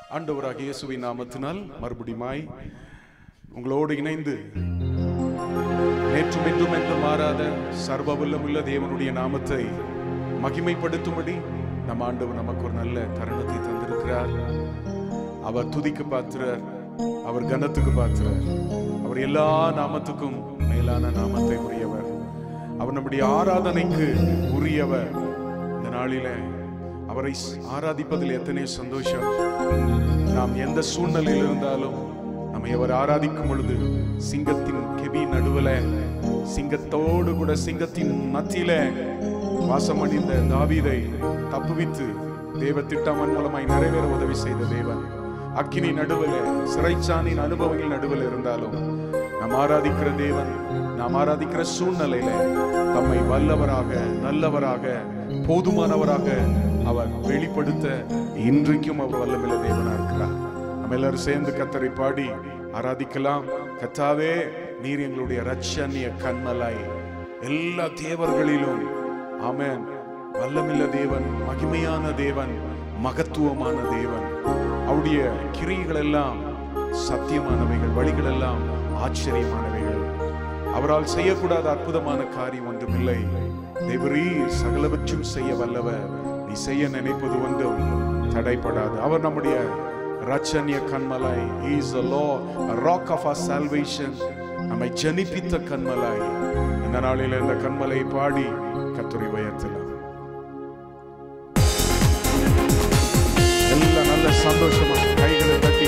ஆண்டவராக இயேசுவின் நாமத்தினால் மறுபடியுமாய் உங்களோடு இணைந்து நேற்றும் என்றும் என்று மாறாத சர்வ வல்லமுள்ள தேவனுடைய நாமத்தை மகிமைப்படுத்தும்படி நம் ஆண்டவர் நமக்கு ஒரு நல்ல தருணத்தை தந்திருக்கிறார் அவர் துதிக்கு பாத்திரர் அவர் கனத்துக்கு பாத்திரர் அவர் எல்லா நாமத்துக்கும் மேலான நாமத்தை உரியவர் அவர் நம்முடைய ஆராதனைக்கு உரியவர் இந்த நாளிலே அவரை ஆராதிப்பதில் எத்தனை சந்தோஷம் நாம் எந்த சூழ்நிலையில் இருந்தாலும் நம்மை அவர் ஆராதிக்கும் பொழுது சிங்கத்தின் கெபி நடுவுல சிங்கத்தோடு கூட சிங்கத்தின் மத்தியில வாசம் அணிந்த தாவீதை தப்புவித்து தேவ திட்டமன் மூலமாய் நிறைவேற உதவி செய்த தேவன் அக்கினி நடுவில் சிறைச்சானின் அனுபவங்கள் நடுவில் இருந்தாலும் நாம் ஆராதிக்கிற தேவன் நாம் ஆராதிக்கிற சூழ்நிலையில தம்மை வல்லவராக நல்லவராக போதுமானவராக அவர் வெளிப்படுத்த இன்றைக்கும் அவர் வல்லமில்ல தேவனா இருக்கிறார் நம்ம எல்லாரும் சேர்ந்து கத்தரை பாடி ஆராதிக்கலாம் கத்தாவே நீர் எங்களுடைய ரட்சணிய கண்மலாய் எல்லா தேவர்களிலும் ஆமென் வல்லமில்ல தேவன் மகிமையான தேவன் மகத்துவமான தேவன் அவருடைய கிரியைகள் எல்லாம் சத்தியமானவைகள் வழிகள் எல்லாம் ஆச்சரியமானவைகள் அவரால் செய்யக்கூடாத அற்புதமான காரியம் ஒன்றுமில்லை தேவரீர் சகலவற்றும் செய்ய வல்லவர் நீ செய்ய நினைப்பது ஒன்றும் தடைப்படாது அவர் நம்முடைய ரச்சனிய கண்மலை is a law a rock of our salvation நம்மை ஜனிப்பித்த கண்மலை இந்த நாளில் இந்த கண்மலை பாடி கத்துரை உயர்த்தலாம் எல்லாம் நல்ல சந்தோஷமா கைகளை தட்டி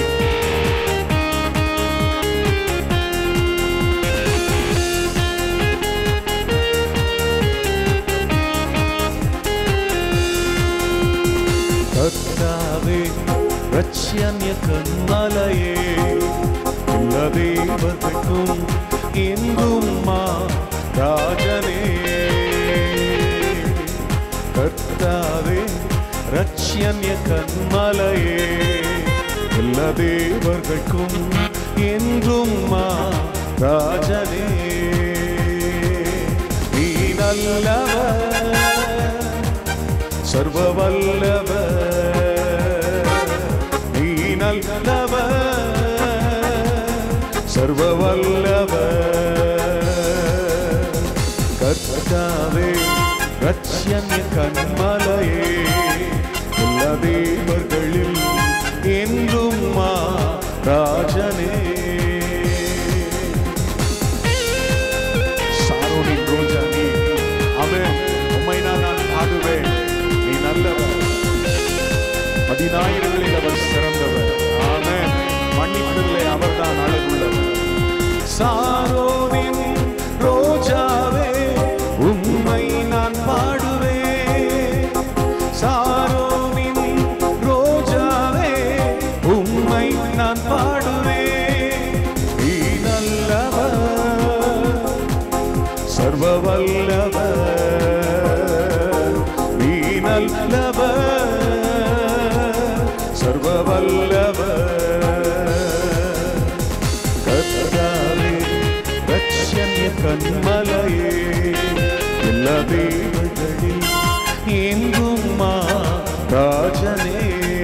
கர்த்தாவே ரட்சண்ய கண்மலையே எல்லா தேவதைக்கும் என்றும் மா ராஜனே கர்த்தாவே ரட்சண்ய கண்மலையே எல்லா தேவர்களுக்கும் என்றும் மா ராஜனே நீ நல்லவர் சர்வ வல்லவர் நீ நல்லவர் சர்வ வல்லவர் கர்த்தாவே ரட்சண்ய கண்மலையே எல்லா தேவர்களில் என்றும் மா ராஜனே சாரோனின் ரோஜா நீ அவன் உம்மை நான் நான் பாடுவேன் நீ நல்லவர் பதினாயிரங்களில் அவர் சிறந்தவர் ஆமென் மன்னிப்பில்லை அவர்தான் அழகுள்ளவர் சாரோனின் ரோஜாவே உம்மை நான் பாடுவேன் சாரோனின் ரோஜாவே உம்மை நான் பாடுவேன் நீ நல்லவர் சர்வ வல்லவர் நீ நல்லவர் சர்வ வல்லவர் கர்த்தாவே ரட்சண்ய கண்மலையே எல்லா தேவர்களில் எங்கும் மா ராஜனே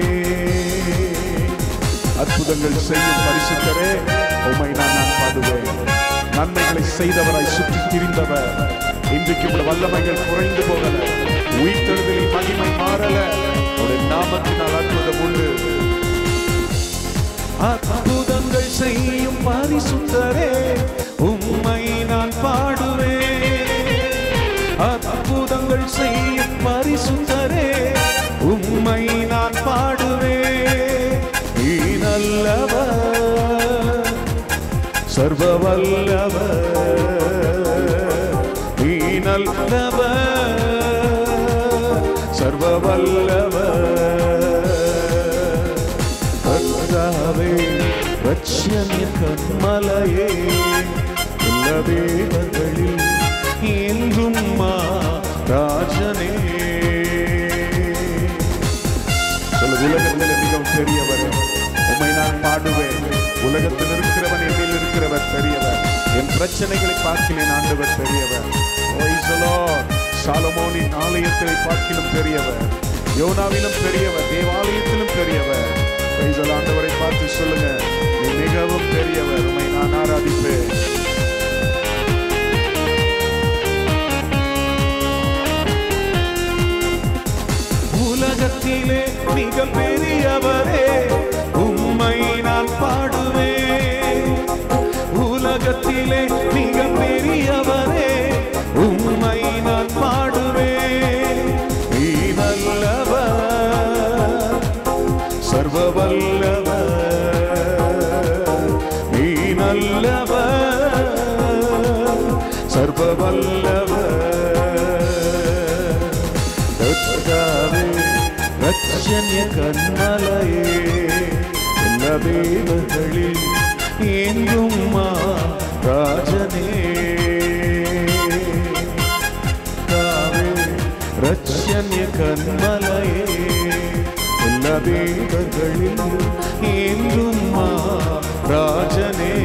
அற்புதங்கள் செய்யும் பரிசுத்தரே உம்மை நான் நான் பாடுவேன் நன்மைகளை செய்தவராய் சுற்றி திரிந்தவர் இன்றைக்கு உடைய வல்லமைகள் குறைந்து போகல உயிர்த்தெழுதலின் மகிமை மாறல உடைய நாமத்தினால் அற்புதம் உண்டு அற்புதங்கள் செய்யும் பரிசுத்தரே உம்மை நான் பாடுவேன் அற்புதங்கள் செய்யும் பரிசுத்தரே உம்மை நான் பாடுவேன் நீ நல்லவர் சர்வ வல்லவர் நீ நல்லவர் சர்வ வல்லவர் கர்த்தாவே ரட்சண்ய கண்மலையே எல்லா தேவர்களில் என்றும் மா ராஜனே சொல்ல உலகத்தில் மிகவும் பெரியவர் உம்மை நான் பாடுவேன் உலகத்தில் இருக்கிறவன் என்னில் இருக்கிறவர் பெரியவர் என் பிரச்சனைகளை பார்க்கிறேன் ஆண்டவர் பெரியவர் Praise the Lord. சாலமோனின் ஆலயத்தை பார்க்கிலும் பெரியவர் யோனாவிலும் பெரியவர் தேவாலயத்திலும் பெரியவர் Praise the பெரியவரே உம்மை நான் பாடுவேன் உலகத்திலே மிக பெரியவரே உம்மை நான் பாடுவேன் நீ நல்லவர் சர்வ வல்லவர் நீ நல்லவர் சர்வ வல்லவர் கர்த்தாவே ரட்சண்ய கண்மலையே எல்லா தேவர்களில் எங்கும் மா ராஜனே கர்த்தாவே ரட்சண்ய கண்மலையே எல்லா தேவர்களில் எங்கும் மா ராஜனே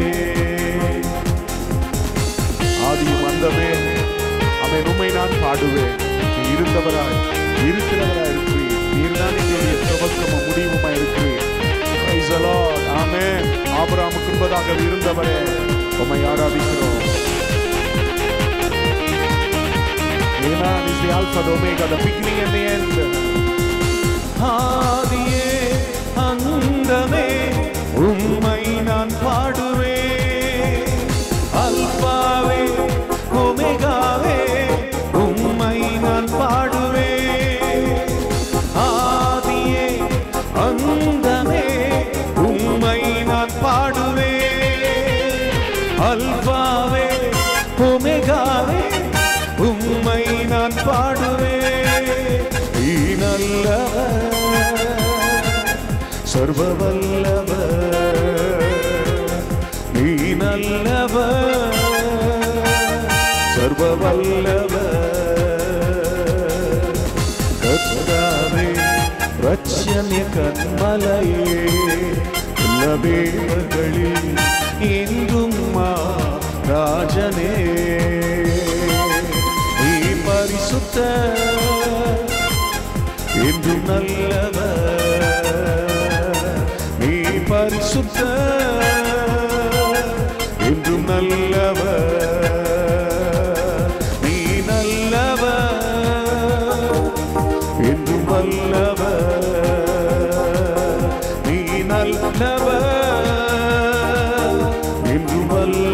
ஆதியும் அந்தமே அவன் உண்மை நான் பாடுவேன் நீ இருந்தவராய் இருக்கிறவராய் இருக்கிறீர் நீர்தான் எங்களுடைய துவக்கமும் முடிவுமாய் இருக்கிறீர் Praise the Lord. Amen. ஆபிரகாமுக்கு முன்பதாக இருந்தவரே உம்மை ஆராதிக்கிறோம் Amen is the Alpha, the Omega, the beginning and the end. ஆதியே அந்தமே உம்மை நான் பாடுவேன் அல்பாவே ஒமேகாவே உம்மை நான் பாடுவேன் ஆதியே அந்தமே உம்மை நான் பாடுவேன் அல்பாவே ஒமேகாவே உம்மை நான் பாடுவேன் நீ நல்லவர் சர்வ வல்லவர் நீ நல்லவர் சர்வ வல்லவர் கர்த்தாவே ரட்சண்ய கண்மலையே எல்லா தேவர்களில் என்றும் மா ராஜனே நீ பரிசுத்த என்றும் நல்லவர் நீ பரிசுத்த என்றும் நல்லவர் நீ நல்லவர் என்றும் வல்லவர் நீ நல்லவர் என்றும்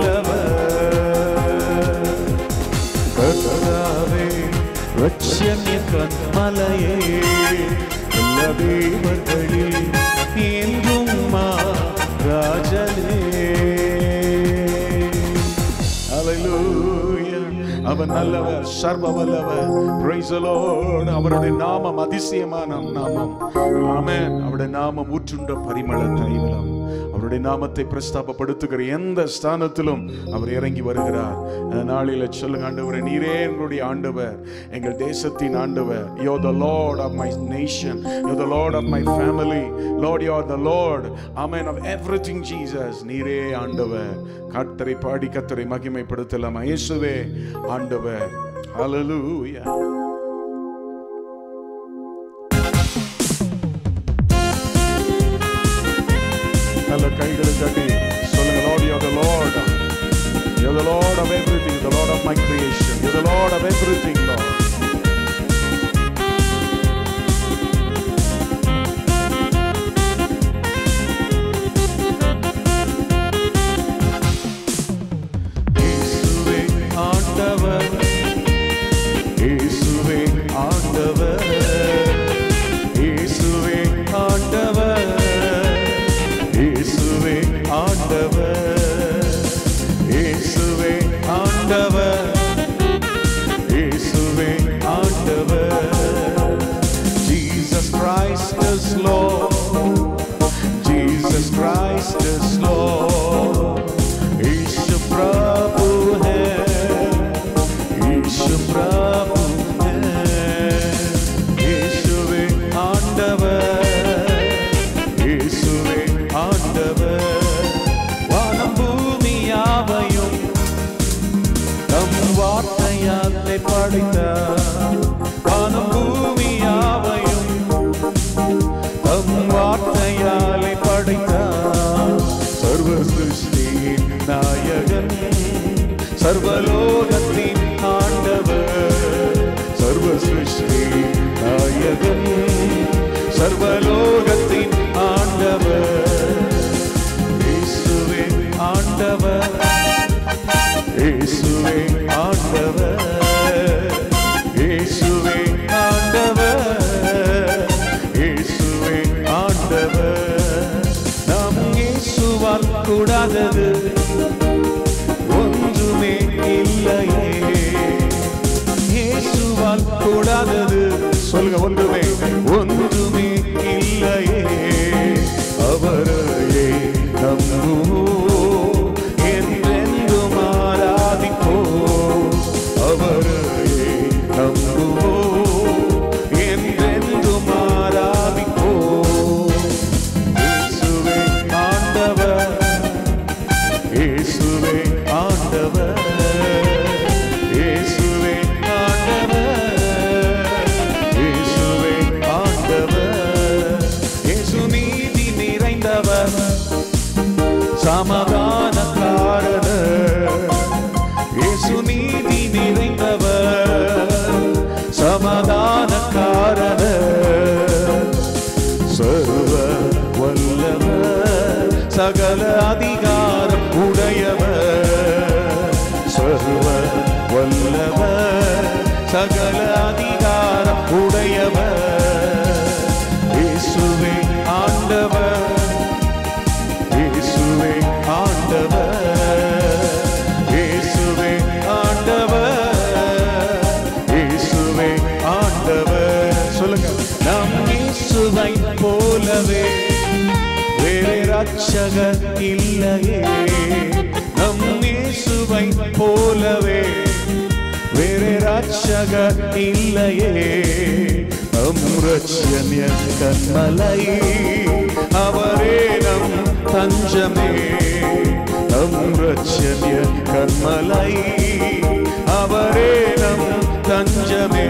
வல்லவர் கர்த்தாவே ரட்சண்ய கண்மலையே எல்லா தேவர்களில் என்றும் மா ராஜனே Hallelujah. அவர் நல்லவர் சர்வ வல்லவர் Praise the Lord. அவருடைய நாமம் அதிசயமான நாமம் ஆமென் அவருடைய நாமம் ஊற்றுண்ட பரிமள தைலம் அவருடைய நாமத்தை பிரஸ்தாபப்படுத்துகிற எந்த ஸ்தானத்திலும் அவர் இறங்கி வருகிறார் அந்த நாளில சொல்லுங்க ஆண்டவரே நீரே எங்களுடைய ஆண்டவர் எங்கள் தேசத்தின் ஆண்டவர் you the Lord of my nation you the Lord of my family Lord you the Lord amen of everything Jesus நீரே ஆண்டவர் கர்த்தரை பாடி கர்த்தரை மகிமைப்படுத்தலாம் இயேசுவே ஆண்டவர் ஹalleluya நல்ல கைகளை தட்டி சொல்லுங்க Lord you the Lord you the Lord of everything the Lord of my creation you the Lord of everything Lord இயேசுவே ஆண்டவர் இயேசுவே ஆண்டவர் இயேசுவே ஆண்டவர் இயேசுவே ஆண்டவர் இயேசுவே ஆண்டவர் இயேசுவே ஆண்டவர் Jesus Christ is Lord Jesus Christ is Lord Ishu प्रभु है ईशु प्रभु है இயேசுவே ஆண்டவர் இயேசுவே ஆண்டவர் வானம் பூமி யாவையும் தம் வார்த்தையாலே படைத்தார் வானம் பூமி யாவையும் தம் வார்த்தையாலே படைத்தார் சர்வ சிருஷ்டியின் நாயகன் சர்வலோகத்தின் ஆண்டவர் சர்வ சிருஷ்டி நாயகன் சர்வலோக ஆண்டவர் இயேசுவே ஆண்டவர் இயேசுவே ஆண்டவர் இயேசுவே ஆண்டவர் நம் இயேசுவால் கூடாதது ஒன்றுமே இல்லையே இயேசுவால் கூடாதது சொல்லுங்க ஒன்றுமே ஒன்றுமே இல்லையே அவரையே நம்புவோம் என்றென்றும் ஆராதிப்போம் அவரையே நம்புவோம் என்றென்றும் ஆராதிப்போம் இயேசுவே ஆண்டவர் இயேசுவே ஆண்டவர் இயேசுவே ஆண்டவர் இயேசுவே ஆண்டவர் இயேசு நீதி நிறைந்தவர் சமாதானக்காரர் இயேசு நீதி நிறைந்தவர் சமாதானக்காரர் சர்வ வல்லவர் சகல அதிகாரம் உடையவர் சர்வ வல்லவர் சகல அதிகாரம் உடையவர் இயேசுவே ஆண்டவர் இயேசுவே ஆண்டவர் இயேசுவே ஆண்டவர் இயேசுவே ஆண்டவர் சொல்லுங்க நம் இயேசுவை போலவே வேறு ரட்சகர் இல்லையே நம் இயேசுவை போலவே வேறு ரட்சகர் இல்லையே நம் ரட்சன்ய கண்மலை அவரே நம் தஞ்சமே நம் ரட்சன்ய கண்மலை அவரே நம் தஞ்சமே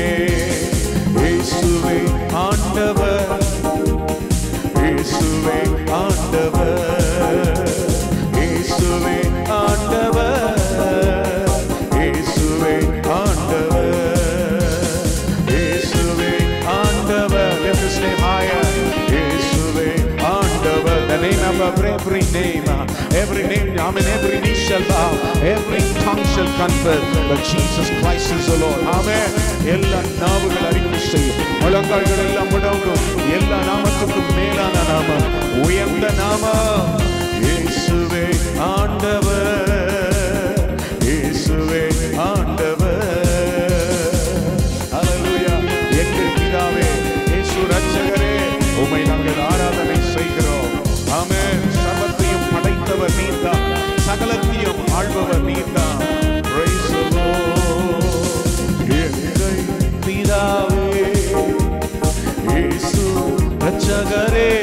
இயேசுவே ஆண்டவர் இயேசுவே ஆண்டவர் இயேசுவே ஆண்டவர் இயேசுவே ஆண்டவர் இயேசுவே ஆண்டவர் lift his name higher இயேசுவே ஆண்டவர் the name above every name every name I mean every knee shall bow every tongue shall confess that Jesus Christ is the Lord amen எல்லா நாவுகள் அறிக்கை செய்யும் முழங்கால்கள் எல்லாம் முடங்கும் எல்லா நாமத்துக்கும் மேலான நாமம் உயர்ந்த நாமம் இயேசுவே ஆண்டவர் இயேசுவே ஆண்டவர் ஹalleluya எங்கள் பிதாவே இயேசு ரட்சகரே உம்மை நாங்கள் ஆராதனை செய்கிறோம் ஆமென் சர்வத்தையும் படைத்தவர் நீர்தான் சகலத்தையும் ஆள்பவர் நீர்தான் Praise the Lord. எங்கள் பிதாவே இயேசு ரட்சகரே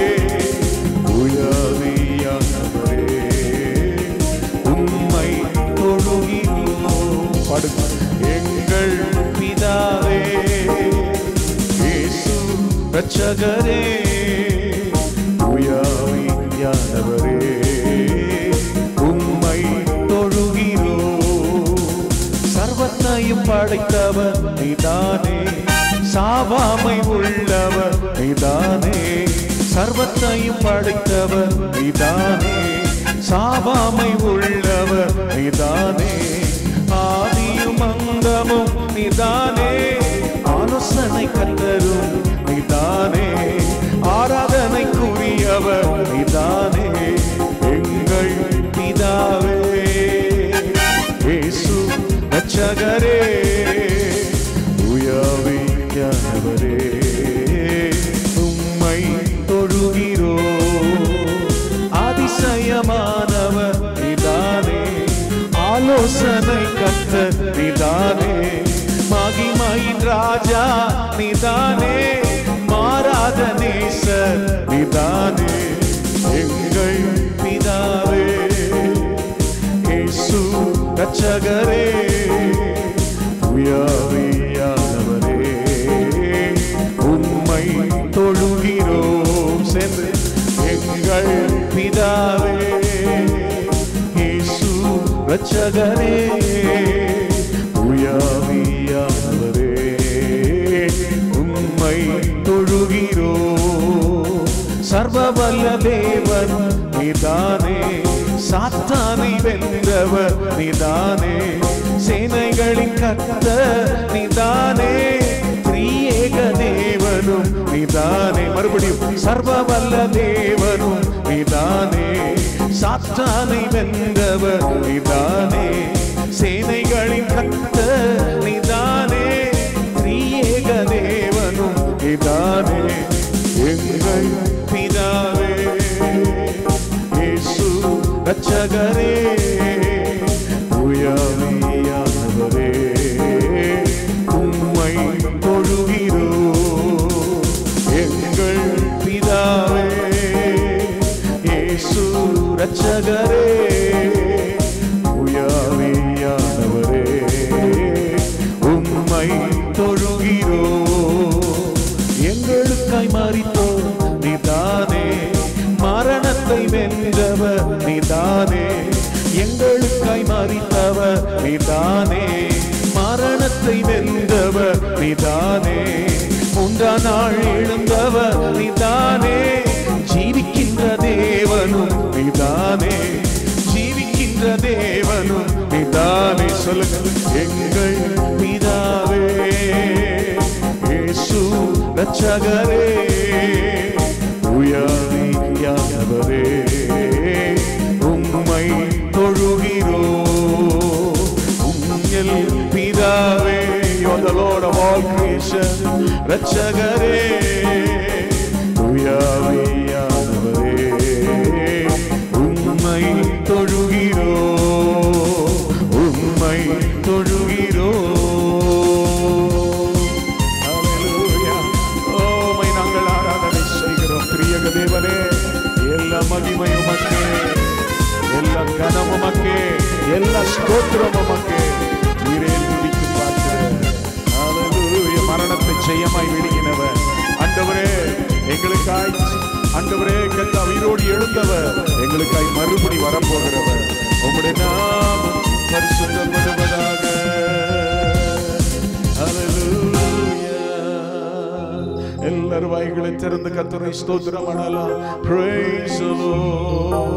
உயர்வியானவரே உம்மை தொழுகிறோம் பாடுங்க எங்கள் பிதாவே இயேசு ரட்சகரே உயர்வியானவரே உம்மை தொழுகிறோம் சர்வத்தையும் படைத்தவர் நீதானே சாவாமை உள்ளவர் நீதானே சர்வத்தையும் படைத்தவர் நீதானே சாவாமை உள்ளவர் நீதானே ஆதியும் அந்தமும் நீதானே ஆலோசனை கத்தரும் நீதானே ஆராதனைக்குரியவர் நீதானே எங்கள் பிதாவே இயேசு ரட்சகரே உயர்வியானவரே உம்மை தொழுகிறோ அதிசயமானவர் நிதானே ஆலோசனை கத்த நிதானே மகிமையின் ராஜா நிதானே மாறாத நேசர் நிதானே எங்கள் பிதாவே இயேசு ரட்சகரே உயர்வியானவரே உம்மை தொழுகிறோம் சேர்ந்து எங்கள் பிதாவே இயேசு ரட்சகரே உயர்வியானவரே உம்மை தொழுகிறோம் சர்வவல்ல தேவன் நீதானே சாத்தானை வென்றவர் நீதானே சேனைகளின் கத்த நீதானே திரியேக தேவனும் நீதானே மறுபடியும் சர்வவல்ல தேவனும் நீதானே சாத்தானை வென்றவர் நீதானே சேனைகளின் கத்த நீதானே திரியேக தேவனும் நீதானே எங்கள் பிதாவே இயேசு ரட்சகரே உயர்வியானவரே உம்மை தொழுகிறோ எங்கள் பிதாவே இயேசு ரட்சகரே உயர்வியானவரே உம்மை தொழுகிறோ எங்களுக்காய் மாறித்தோ நீதானே மரணத்தை வென்றவர் நீதானே எங்களுக்காய் மாறித்தவர் நீதானே மரணத்தை வென்றவர் நீதானே மூன்றா நாள் எழுந்தவர் நீதானே ஜீவிக்கின்ற தேவனும் நீதானே ஜீவிக்கின்ற தேவனும் நீதானே சொல்லுங்க எங்கள் பிதாவே இயேசு ரட்சகரே உயர்வியானவரே உம்மை தொழுகிறோ உங்கள் பிதாவே You are the Lord of all creation ரட்சகரே உயர்வியானவரே உம்மை தொழுகிறோ உம்மை தொழுகிறோ Hallelujah. ஓ, உம்மை நாங்கள் ஆராதனை செய்கிறோம் பிரியக தேவனே எல்லா மகிமையும் உமக்கே எல்லா கனமும் உமக்கே எல்லா ஸ்தோத்திரம் உமக்கே நீரே துதிக்கு பார்க்கிறேன் Hallelujah. மரணத்தை ஜெயமாய் விழுங்கினவர் ஆண்டவரே எங்களுக்காய் ஆண்டவரே கத்த உயிரோடு எழுந்தவர் எங்களுக்காய் மறுபடி வரப்போகிறவர் உம்முடைய நாமம் பரிசுத்தப்படுவதாக Hallelujah. எல்லாரும் வாய்களை திறந்து கத்தரை ஸ்தோத்திரம் பண்ணலாம் Praise the Lord.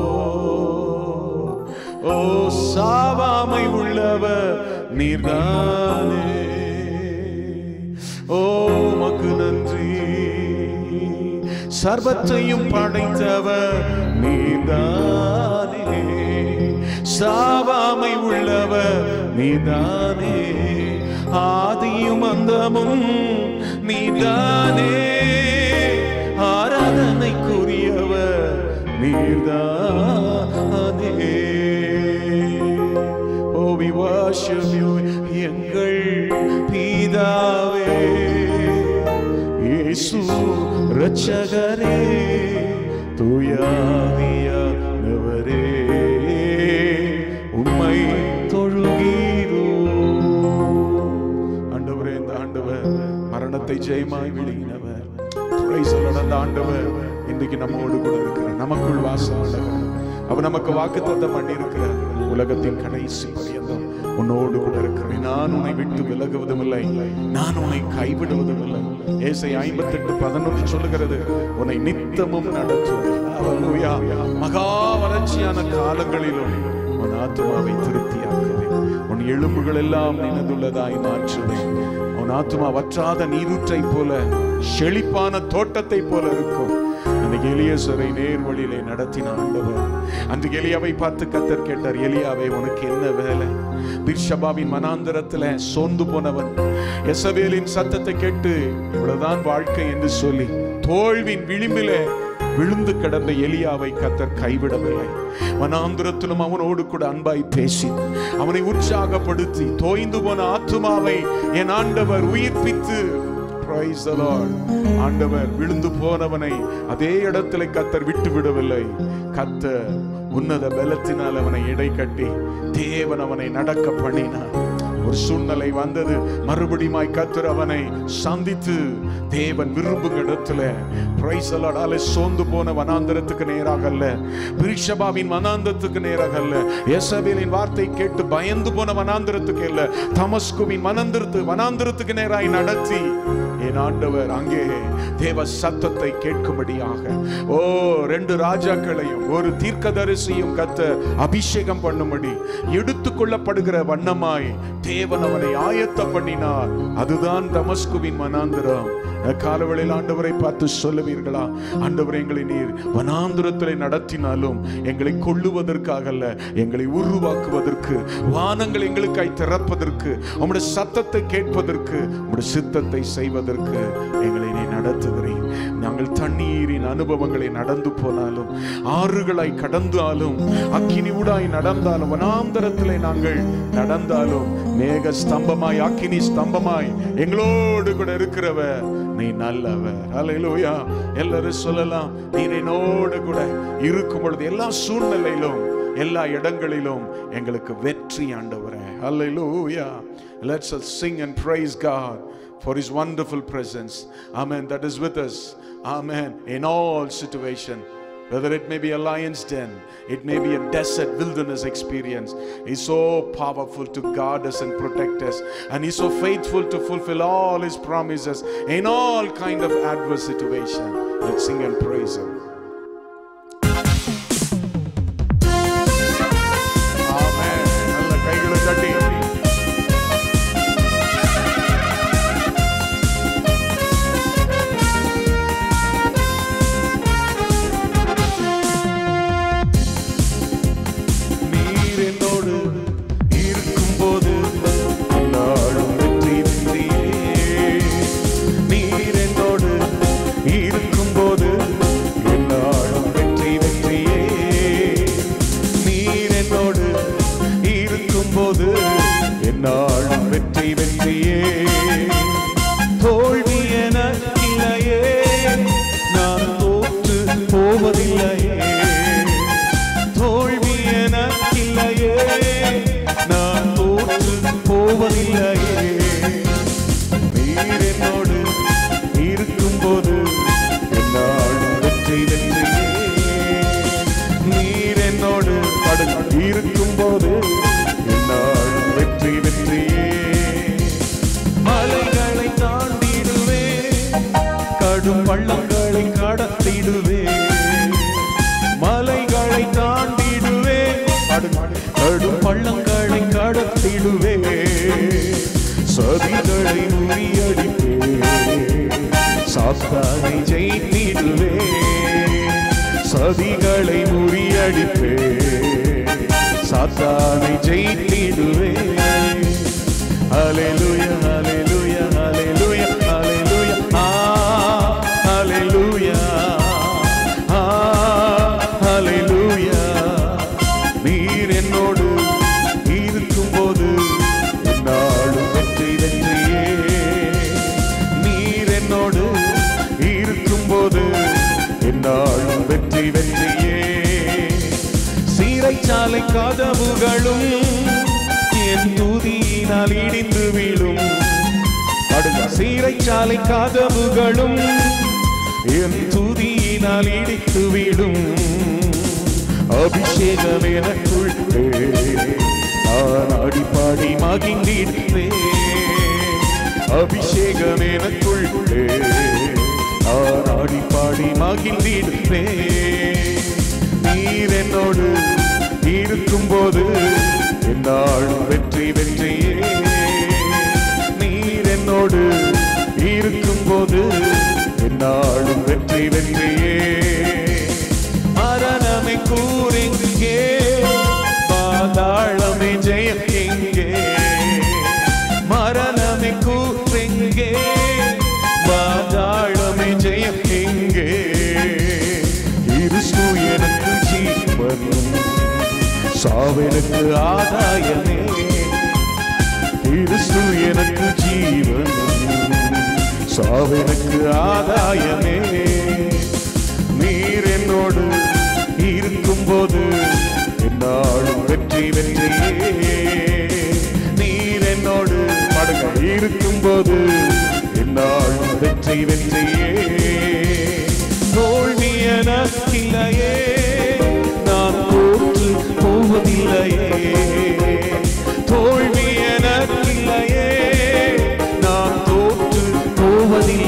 ஓ சாவாமை உள்ளவர் நீர்தானே ஓ மக்கு நன்றி சர்வத்தையும் படைத்தவர் நீதானே சாவாமை உள்ளவர் நீதானே ஆதியும் அந்தமும் நீதானே ஆராதனைக்குரியவர் நீர்தானே ஓ we worship you எங்கள் பிதாவே இயேசு ரட்சகரே தூயாவியானவரே உம்மை தொழுகிறோ ஆண்டவரே இந்த ஆண்டவர் மரணத்தை ஜெயமாய் விழுங்கினவர் Praise the Lord. அந்த ஆண்டவர் இன்றைக்கு நம்மோடு கூட இருக்கிறார் நமக்குள் வாசம் அவர் நமக்கு வாக்குத்தத்தம் பண்ணி இருக்கிறார் உலகத்தின் கடைசி பரியந்தம் உன்னோடு கூட இருக்கிறேன் நான் உன்னை விட்டு விலகுவதும் இல்லை நான் உன்னை கைவிடுவதும் இல்லை ஏசை ஐம்பத்தெட்டு பதினொன்று சொல்லுகிறது உன்னை நித்தமும் நடத்துவேன் Hallelujah. மகா வறட்சியான காலங்களிலும் உன் ஆத்மாவை திருப்தியாக்குவேன் உன் எலும்புகள் எல்லாம் நினைந்துள்ளதாய் மாற்றுவேன் உன் ஆத்மா வற்றாத நீரூற்றை போல செழிப்பான தோட்டத்தை போல இருக்கும் அன்னைக்கு எலியேசரை நேர்வழியிலே நடத்தின ஆண்டவர் அன்றைக்கு எலியாவை பார்த்து கத்தர் கேட்டார் எலியாவே உனக்கு என்ன வேலை பிர்ஷபாவின் மனாந்தரத்துல சோர்ந்து போனவன் எசவேலின் சத்தத்தை கேட்டு இவ்வளவுதான் வாழ்க்கை என்று சொல்லி தோல்வின் விளிம்பிலே விழுந்து கிடந்த எலியாவை கத்தர் கைவிடவில்லை வனாந்திரத்திலும் அவனோடு கூட அன்பாய் பேசி அவனை உற்சாகப்படுத்தி தோய்ந்து போன ஆத்துமாவை என் ஆண்டவர் உயிர்ப்பித்து Praise the Lord. ஆண்டவர் விழுந்து போனவனை அதே இடத்துல கத்தர் விட்டு விடவில்லை கத்தர் உன்னத பலத்தினால் அவனை இடை கட்டி தேவன் அவனை நடக்க பண்ணினார் ஒரு சூழ்நிலை வந்தது மறுபடியுமாய் கத்தர் அவனை சந்தித்து தேவன் விரும்பும் இடத்துல பிரைஸ் அலாடால சோர்ந்து போன வனாந்தரத்துக்கு நேராக அல்ல பிரிஷபாவின் வனாந்தரத்துக்கு நேராக அல்ல எசபேலின் வார்த்தை கேட்டு பயந்து போன வனாந்தரத்துக்கு இல்ல தமஸ்குவின் வனாந்தரத்து வனாந்தரத்துக்கு நேராய் நடத்தி என் ஆண்டவர் அங்கே தேவ சத்தத்தை கேட்கும்படியாக ஓ ரெண்டு ராஜாக்களையும் ஒரு தீர்க்கதரிசியும் கத்த அபிஷேகம் பண்ணும்படி எடுத்துக்கொள்ளப்படுகிற வண்ணமாய் தேவன் அவனை ஆயத்த பண்ணினார் அதுதான் தமஸ்குவின் மனாந்திரம் காலவெளியில் ஆண்டவரை பார்த்து சொல்லுவீர்களா ஆண்டவரை எங்களை நீர் வனாந்திரத்திலே நடத்தினாலும் எங்களை கொள்ளுவதற்காக அல்ல எங்களை உருவாக்குவதற்கு வானங்கள் எங்களுக்காய் திறப்பதற்கு உம்முடைய சத்தத்தை கேட்பதற்கு உம்முடைய சித்தத்தை செய்வதற்கு எங்களை நீ நடத்துகிறேன் நாங்கள் தண்ணீரின் அனுபவங்களை நடந்து போனாலும் ஆறுகளாய் கடந்தாலும் அக்கினி ஊடாய் நடந்தாலும் வனாந்தரத்திலே நாங்கள் நடந்தாலும் மேக ஸ்தம்பமாய் அக்கினி ஸ்தம்பமாய் எங்களோடு கூட இருக்கிறவர் நீ நல்லவர் அல்லேலூயா எல்லாரும் சொல்லலாம் நீர் என்னோடு கூட இருக்கும் பொழுது எல்லா சூழ்நிலையிலும் எல்லா இடங்களிலும் எங்களுக்கு வெற்றி ஆண்டவரே அல்லேலூயா let's us sing and praise God for his wonderful presence amen that is with us amen in all situation whether it may be a lion's den, it may be a desert wilderness experience. He's so powerful to guard us and protect us, and He's so faithful to fulfill all His promises in all kind of adverse situation. Let's sing and praise Him. Amen. நல்ல கைகளை தட்டி நீர் என்னோடு இருக்கும்போது நாளும் வெற்றி வெற்றியே நீர் என்னோடு இருக்கும்போது என்னாலும் வெற்றி வெற்றியே நீர் என்னோடு இருக்கும்போது என்னாலும் வெற்றி வெற்றியே தோல்வி எனக்கில்லையே நான் தோற்று போவதில்லையே தோல்வி எனக்கில்லையே நான் தோற்று போவதில்லையே நீர் என்னோடு இருக்கும்போது என்னாலும் வெற்றி வெற்றியே நீர் என்னோடு கடல் இருக்கும்போது என்னாலும் வெற்றி வெற்றியே மலைகளை தாண்டிடுவே கடும் பள்ளங்களை கடத்திடுவே மலைகளை தாண்டிடுவே கடும் கடும் பள்ளங்களை கடத்திடுவே சதிகளை முறியடிப்பே சாத்தானை ஜெயித்திடுவே சதிகளை முறியடிப்பே சாத்தானை ஜெயித்திடுவே Hallelujah, hallelujah, hallelujah, hallelujah, ah, hallelujah, ah, hallelujah. நீர் என்னோடு இருக்கும்போது என்னாலும் வெற்றி வெற்றியே நீர் என்னோடு இருக்கும்போது என்னாலும் வெற்றி வெற்றியே சீரைச்சாலை கதவுகளும் என் துதியினால் இடிந்து வீழும் அடுத்த சீரைச்சாலை கதவுகளும் என் துதியினால் இடித்து விடும் அபிஷேகம் எனக்குள்ளே நான் அடிப்பாடி மகிழ்ந்திடுவே அபிஷேகம் எனக்குள்ளே நான் அடிப்பாடி மகிழ்ந்திடுவே நீர் என்னோடு இருக்கும்போது என்னாலும் வெற்றி வெற்றியே நீர் என்னோடு இருக்கும்போது என்னாலும் வெற்றி வெற்றியே மரணமை கூறெங்கே பாதாளமே ஜெயம் எங்கே மரணமை கூறெங்கே பாதாளமே ஜெயம் எங்கே கிறிஸ்து எனக்கு ஜீவன் சாவெனக்கு ஆதாயமே கிறிஸ்து எனக்கு ஜீவன் சாவெனக்கு ஆதாயமே நீர் என்னோடு இருக்கும்போது என்னாலும் வெற்றி வெற்றியே நீர் என்னோடு படுக இருக்கும்போது என்னாலும் வெற்றி வெற்றியே தோல்வி எனக்கில்லையே நான் தோற்று போவதில்லையே தோல்வி எனக்கில்லையே நான் தோற்று போவதில்லையே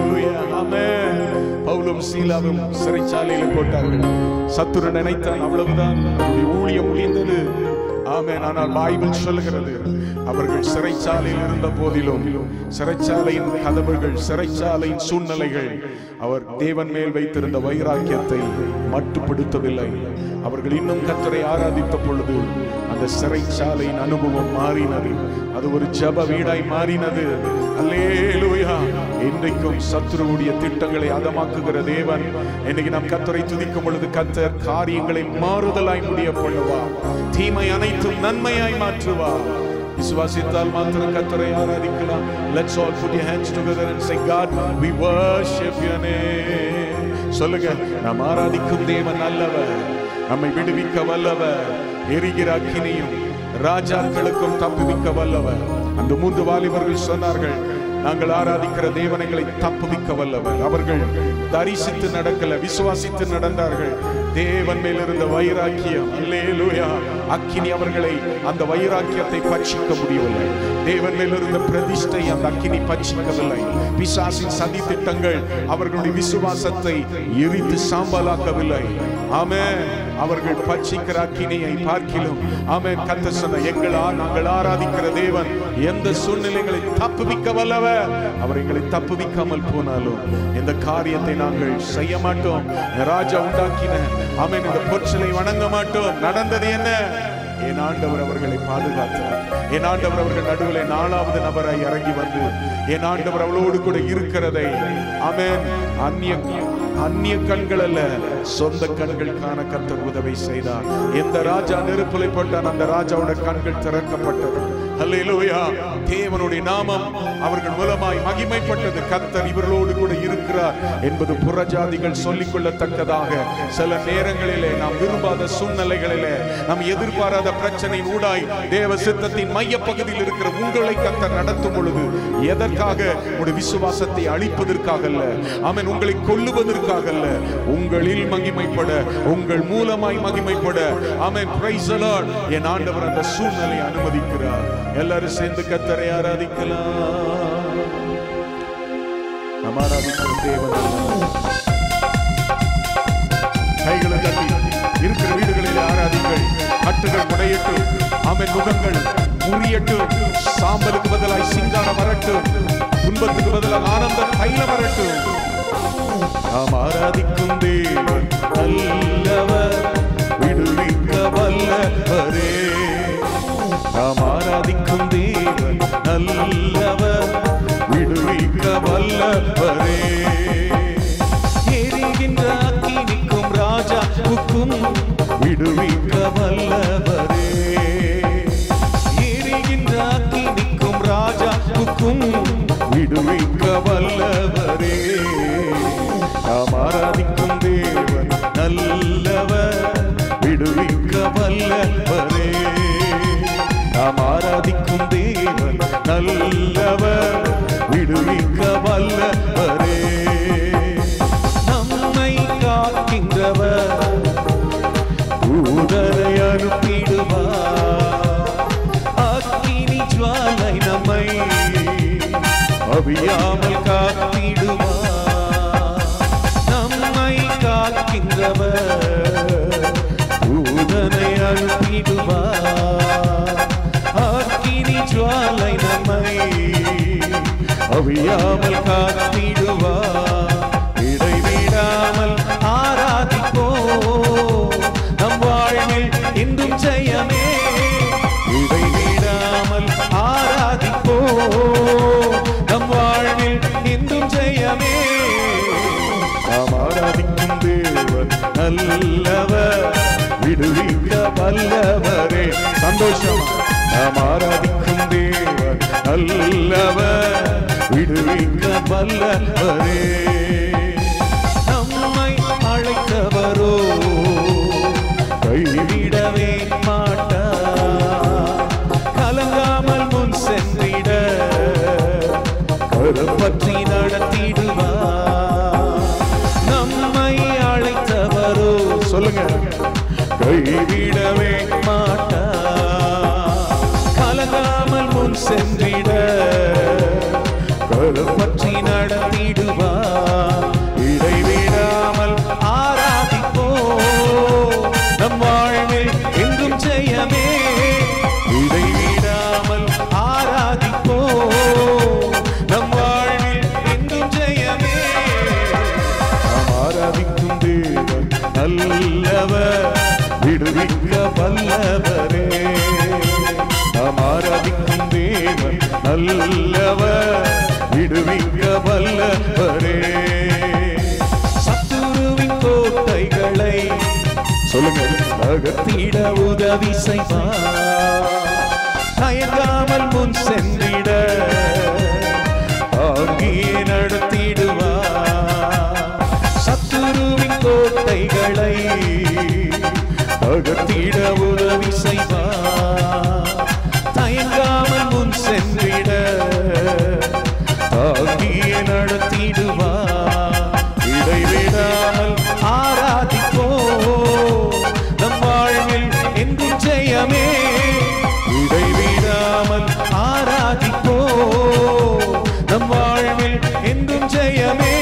Hallelujah. Amen. பவுலும் சீலாவும் சிறைச்சாலையில் போட்டார்கள் சத்துரு நினைத்தான் அவ்வளவுதான் அவருடைய ஊழியம் முடிந்தது ஆமென் ஆனால் பைபிள் சொல்லுகிறது அவர்கள் சிறைச்சாலையில் இருந்த போதிலும் சிறைச்சாலையின் கதவுகள் சிறைச்சாலையின் சூழ்நிலைகள் அவர் தேவன் மேல் வைத்திருந்த வைராக்கியத்தை மட்டுப்படுத்தவில்லை அவர்கள் இன்னும் கத்தரை ஆராதித்த பொழுது அந்த சிறைச்சாலையின் அனுபவம் மாறினது அது ஒரு ஜப வீடாய் மாறினது அல்லேலூயா இன்றைக்கும் சத்துருவுடைய திட்டங்களை அதமாக்குகிற தேவன் இன்னைக்கு நாம் கத்தரை துதிக்கும் பொழுது கத்தர் காரியங்களை மாறுதலாய் முடிய பண்ணுவார் தீமை அனைத்தும் நன்மையாய் மாற்றுவார் விசுவாசித்தால் மாத்திரம் கத்தரை ஆராதிக்கலாம் let's all put your hands together and say god we worship your name சொல்லுங்க நாம் ஆராதிக்கும் தேவன் நல்லவர் நம்மை விடுவிக்க வல்லவர் எரிகிற அக்கினியும் ராஜாக்களுக்கும் தப்புவிக்க வல்லவர் அந்த மூன்று வாலிபர்கள் சொன்னார்கள் நாங்கள் ஆராதிக்கிற தேவனைகளை தப்புவிக்க வல்லவர் அவர்கள் தரிசித்து நடக்கல விசுவாசித்து நடந்தார்கள் தேவன் மேல் இருந்த வைராக்கியம் அல்லேலூயா அக்கினி அவர்களை அந்த வைராக்கியத்தை பட்சிக்க முடியவில்லை தேவன் மேல் இருந்த பிரதிஷ்டை அந்த அக்கினி பட்சிக்கவில்லை பிசாசின் சதி திட்டங்கள் அவர்களுடைய விசுவாசத்தை எரித்து சாம்பலாக்கவில்லை ஆமென் அவர்கள் பட்சிக்கிற அக்கினியை பார்க்கிலும் ஆமென் கத்த சொன்ன எங்களா நாங்கள் ஆராதிக்கிற தேவன் எந்த சூழ்நிலைகளை தப்புவிக்க வல்லவர் அவர் எங்களை தப்புவிக்காமல் போனாலும் இந்த காரியத்தை நாங்கள் செய்ய மாட்டோம் ராஜா உண்டாக்கின ஆமென் இந்த பொற்சிலை வணங்க மாட்டோம் நடந்தது என்ன என் ஆண்டவர் அவர்களை பாதுகாத்தார் என் ஆண்டவர் அவர்கள் நடுவில் நாலாவது நபராய் இறங்கி வந்து என் ஆண்டவர் அவளோடு கூட இருக்கிறதை ஆமென் அந்நிய அந்நிய கண்கள் அல்ல சொந்த கண்கள் காண கத்தர் உதவி செய்தார் எந்த ராஜா நெருப்புலை போட்டான் அந்த ராஜாவோட கண்கள் திறக்கப்பட்டது அல்லேலூயா தேவனுடைய நாமம் அவர்கள் மூலமாய் மகிமைப்பட்டது கத்தர் இவர்களோடு கூட இருக்கிறார் என்பது புறஜாதிகள் சொல்லிக் கொள்ளத்தக்கதாக சில நேரங்களிலே நாம் விரும்பாத சூழ்நிலைகளிலே நாம் எதிர்பாராத பிரச்சனை ஊடாய் தேவ சித்தத்தின் மைய பகுதியில் இருக்கிற உங்களை கத்தர் நடத்தும் பொழுது எதற்காக உங்களுடைய விசுவாசத்தை அழிப்பதற்காக அல்ல ஆமென் உங்களை கொல்லுவதற்காக அல்ல உங்களில் மகிமைப்பட உங்கள் மூலமாய் மகிமைப்பட ஆமென் பிரைஸ் என் ஆண்டவர் அந்த சூழ்நிலை அனுமதிக்கிறார் எல்லாரும் சேர்ந்து கத்தரை ஆராதிக்கலாம் நாம் ஆராதிக்கிற தேவன் அல்லவா? கைகளை தட்டி இருக்கிற வீடுகளில் ஆராதிங்கள் கட்டுகள் குடையட்டும் ஆமென் முகங்கள் முறியட்டும் சாம்பலுக்கு பதிலாய் சிங்காரம் வரட்டும் துன்பத்துக்கு பதிலாக ஆனந்த தைலம் வரட்டும் நாம் ஆராதிக்கும் தேவன் நல்லவர் விடுவிக்க வல்லவரே நாம் ஆராதிக்கும் தேவன் நல்லவர் விடுவிக்க வல்லவரே எரிகின்ற அக்கினிக்கும் ராஜாவுக்கும் விடுவிக்க வல்லவரே எரிகின்ற அக்கினிக்கும் ராஜாவுக்கும் விடுவிக்க வல்லவரே நாம் ஆராதிக்கும் தேவன் நல்லவர் விடுவிக்க வல்லவரே நாம் ஆராதிக்கும் தேவன் நல்லவர் விடுவிக்க வல்லவரே நம்மை காக்கின்றவர் தூதரை அனுப்பிடுவார் அக்கினி ஜுவாலை நம்மை அவியாமல் காத்திடுவார் நம்மை காக்கின்றவர் தூதனை அனுப்பிடுவார் அக்கினி ஜுவாலை நம்மை அவியாமல் காத்திடுவார் இடைவிடாமல் ஆராதிப்போ நம் வாழ்வில் இன்றும் ஜெயமே இடைவிடாமல் ஆராதிப்போ நம் வாழ்வில் இன்றும் ஜெயமே நாம் ஆராதிக்கும் தேவன் நல்லவர் விடுவிக்க வல்லவரே சந்தோஷம் நாம் ஆராதிக்கும் தேவன் நல்லவர் விடுவிக்க வல்லவரே நம்மை அழைத்தவரோ கைவிடவே மாட்டார் கலங்காமல் முன் சென்றிட கரம் பற்றி நடத்திடுவார் நம்மை அழைத்தவரோ சொல்லுங்க கைவிடவே மாட்டார் கலங்காமல் முன் சென்றிட கரம் பற்றி நடத்திடுவார் நல்லவர் விடுவிக்க வல்லவரே நாம் ஆராதிக்கும் தேவன் நல்லவர் விடுவிக்க வல்லவரே சத்துருவின் கோட்டைகளை சொல்லுங்க அகத்திட உதவி செய்வார் தயங்காமல் முன் சென்றிட தாங்கியே நடத்திடுவார் சத்துருவின் கோட்டைகளை அகத்திட உதவி செய்வார் தயங்காமல் முன் சென்றிட தாங்கியே நடத்திடுவார் இடைவிடாமல் ஆராதிப்போ நம் வாழ்வில் எங்கும் ஜெயமே இடைவிடாமல் ஆராதிப்போ நம் வாழ்வில் எங்கும் ஜெயமே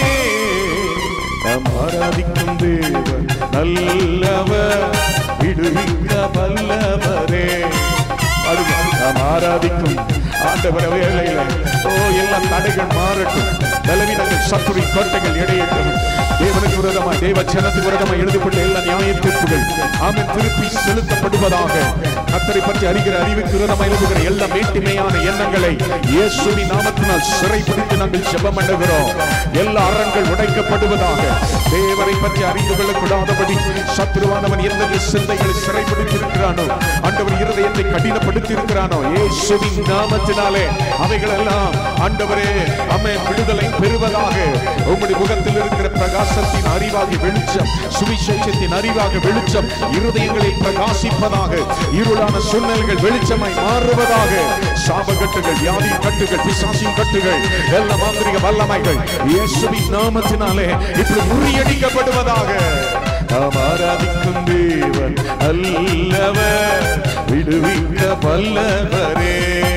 நாம் ஆராதிக்கும் தேவன் நல்லவர் விடுவிக்க வல்லவரே பாருங்க, நாம் ஆராதிக்கும் ஆண்டவர் வேலையில ஓ எல்லாம் தடைகள் மாறட்டும் பலவீனங்கள் சத்துரி கோட்டைகள் இடையட்டும் தேவனுக்கு விரோதமாய் தேவ ஜனத்துக்கு விரோதமாய் எழுதப்பட்ட எல்லா நியாய தீர்ப்புகள் ஆமென் திருப்பி செலுத்தப்படுவதாக கத்தரை பற்றி அறிகிற அறிவுக்கு விரோதமாய் எழுதுகிற எல்லா மேட்டுமையான எண்ணங்களை இயேசுவின் நாமத்தினால் சிறைப்பிடித்து நாங்கள் ஜெபம் பண்ணுகிறோம் எல்லா அரண்கள் உடைக்கப்படுவதாக தேவரை பற்றி அறிந்து கொள்ளக்கூடாதபடி சத்ருவானவன் எந்தெந்த சிந்தைகளை சிறைப்படுத்தி இருக்கிறானோ ஆண்டவர் இருதயத்தை கடினப்படுத்தி இருக்கிறானோ இயேசுவின் நாமத்தினாலே அவைகள் எல்லாம் ஆண்டவரே அம்மே விடுதலை பெறுவதாக உம்முடைய முகத்தில் இருக்கிற பிரகாசத்தின் அறிவாக வெளிச்சம் சுவிசேஷத்தின் அறிவாக வெளிச்சம் இருதயங்களை பிரகாசிப்பதாக இருளான சூழ்நிலைகள் வெளிச்சமாய் மாறுவதாக சாபக்கட்டுகள் வியாதி கட்டுகள் பிசாசின் கட்டுகள் எல்லா மாந்திரிக வல்லமைகள் இயேசுவின் நாமத்தினாலே இப்படி முறியடிக்கப்படுவதாக நாம் ஆராதிக்கும் தேவன் அல்லவர் விடுவிக்க வல்லவரே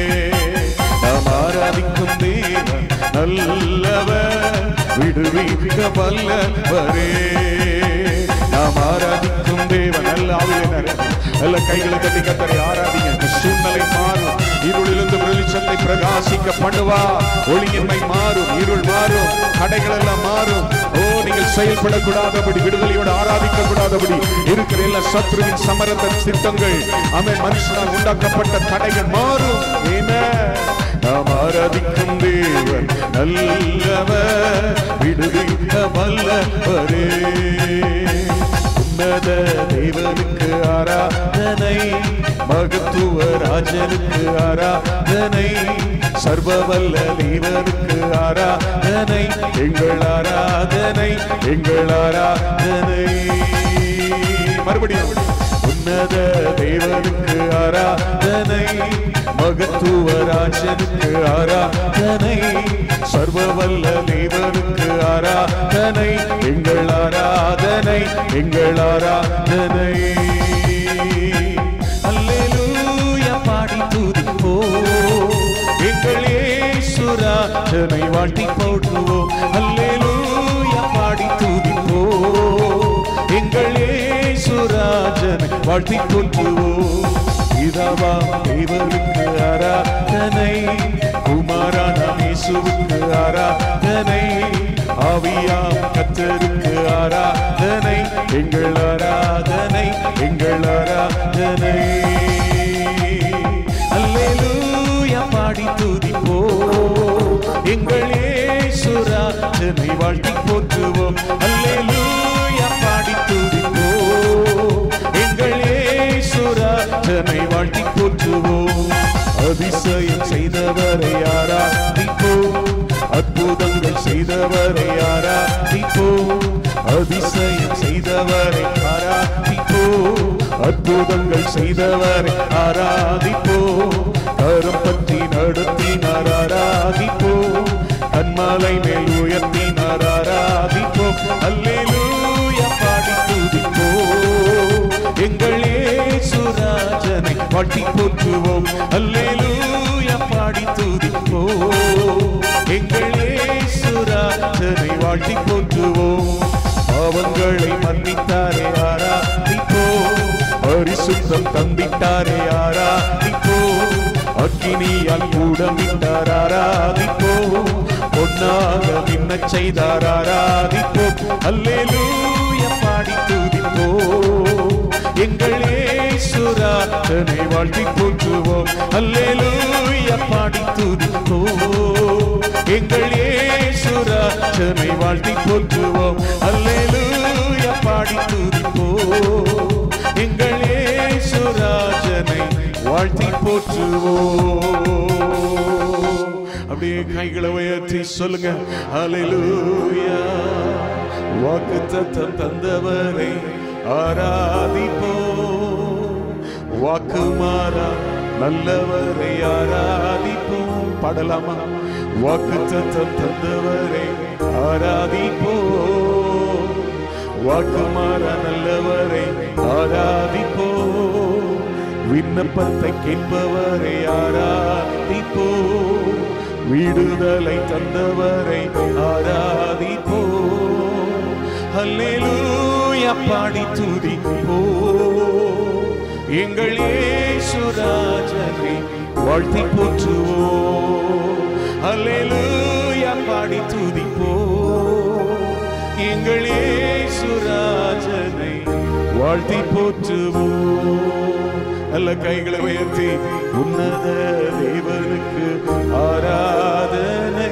நாம் ஆராதிக்கும் தேவன் நல்லவர் விடுவிக்க வல்லவரே நாம் ஆராதிக்கும் தேவன் நல்ல ஆவியினர் நல்ல கைகளை தட்டி கத்தரை ஆராதிங்க இந்த சூழ்நிலை மாறும் இருளிலிருந்து வெளிச்சத்தை பிரகாசிக்க பண்ணுவா ஒளியின்மை மாறும் இருள் மாறும் கடைகள் எல்லாம் மாறும் ஓ நீங்கள் செயல்படக்கூடாதபடி விடுதலையோடு ஆராதிக்க கூடாதபடி இருக்கிற எல்லா சத்ருவின் சமரந்த திட்டங்கள் அமை மனுஷனால் உண்டாக்கப்பட்ட தடைகள் மாறும் Amen. நாம் ஆராதிக்கும் தேவன் நல்லவர் விடுவிக்க வல்லவரே உன்னத தேவனுக்கு ஆராதனை மகத்துவ ராஜனுக்கு ஆராதனை சர்வவல்ல தேவனுக்கு ஆராதனை எங்கள் ஆராதனை எங்கள் ஆராதனை மறுபடியும் உன்னத தேவனுக்கு ஆராதனை மகத்துவ ராஜனுக்கு ஆராதனை சர்வவல்ல தேவனுக்கு ஆராதனை எங்கள் ஆராதனை எங்கள் ஆராதனை அல்லேலூயா பாடி துதிப்போ எங்கள் இயேசுராஜனை வாழ்த்தி போற்றுவோம் அல்லேலூயா பாடி துதிப்போ எங்கள் இயேசுராஜனை வாழ்த்தி போற்றுவோம் பிதாவா தேவனுக்கு ஆராதனை குமாரான இயேசுவுக்கு ஆராதனை ஆவியாம் கத்தருக்கு ஆராதனை எங்கள் ஆராதனை எங்கள் ஆராதனை அல்லேலூயா பாடி துதிப்போ எங்கள் இயேசுராஜனை வாழ்த்தி போற்றுவோம் அல்லேலூயா பாடி துதிப்போ எங்கள் இயேசுராஜனை வாழ்த்தி போற்றுவோம் அதிசயம் செய்தவரை ஆராதிப்போம் அற்புதங்கள் செய்தவரை ஆராதிப்போம் அதிசயம் செய்தவரை ஆராதிப்போம் அற்புதங்கள் செய்தவரை ஆராதிப்போம் கரம் பற்றி நடத்தினார் ஆராதிப்போம் கண்மலை மேல் உயர்த்தினார் ஆராதிப்போம் அல்லேலூயா பாடி துதிப்போம் எங்கள் இயேசுராஜனை பாட்டி போற்றுவோம் அல்லேலூயா பாடி துதிப்போம் எங்கள் இயேசுராஜனை வாழ்த்தி போற்றுவோம் பாவங்களை மன்னித்தாரே ஆராதிப்போம் பரிசுத்தம் தந்திட்டாரே ஆராதிப்போம் அக்கினியால் கூடமிட்டார் ஆராதிப்போம் பொன்னாக மின்னச் செய்தார் ஆராதிப்போம் அல்லேலூயா அல்லேலூயா பாடி துதிப்போ எங்கள் இயேசுராஜனை வாழ்த்தி போற்றுவோம் அல்லேலூயா பாடி துதிப்போ எங்கள் இயேசுராஜனை வாழ்த்தி போற்றுவோம் அல்லேலூயா பாடி துதிப்போ எங்கள் இயேசுராஜனை வாழ்த்தி போற்றுவோம் அப்படியே கைகளை உயர்த்தி சொல்லுங்க அல்லேலூயா வாக்கு தத்தம் தந்தவரை ஆராதிப்போ வாக்கு மாறா நல்லவரை ஆராதிப்போம் பாடலாமா வாக்கு தத்தம் தந்தவரை ஆராதிப்போ வாக்கு மாறா நல்லவரை ஆராதிப்போ விண்ணப்பத்தை கேட்பவரை ஆராதிப்போ விடுதலை தந்தவரை ஆராதிப்போ அல்லேலூயா பாடி துதிப்போ எங்கள் இயேசுராஜனை வாழ்த்தி போற்றுவோ அல்லேலூயா பாடி துதிப்போ எங்கள் இயேசுராஜனை வாழ்த்தி போற்றுவோ நல்ல கைகளை உயர்த்தி உன்னத தேவனுக்கு ஆராதனை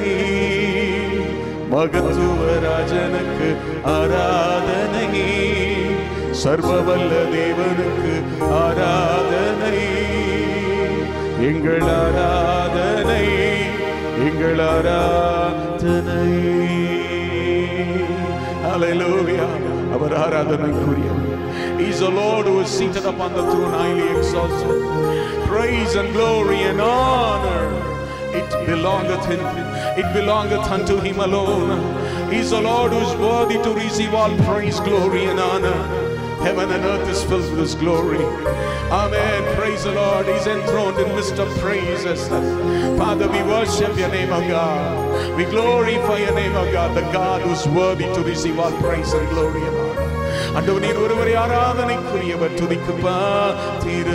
மகத்துவ ராஜனுக்கு ஆராதனை சர்வவல்ல தேவனுக்கு ஆராதனை எங்கள் ஆராதனை எங்கள் ஆராதனை Hallelujah. Our ஆராதனைக்குரியவர் He is the Lord who is seated upon the throne, highly exalted. Praise and glory and honor. It belongeth him. It belongeth unto him alone. He is the Lord who is worthy to receive all praise, glory, and honor. Heaven and earth is filled with His glory. Amen. Praise the Lord. He's enthroned in midst of praises. Father, we worship your name, O God. We glorify your name, O God, the God who's worthy to receive all praise and glory and honor. அண்டவர் நீர் ஒருவரை ஆராதனைக்குரியவர் துதிக்கு பாத்திர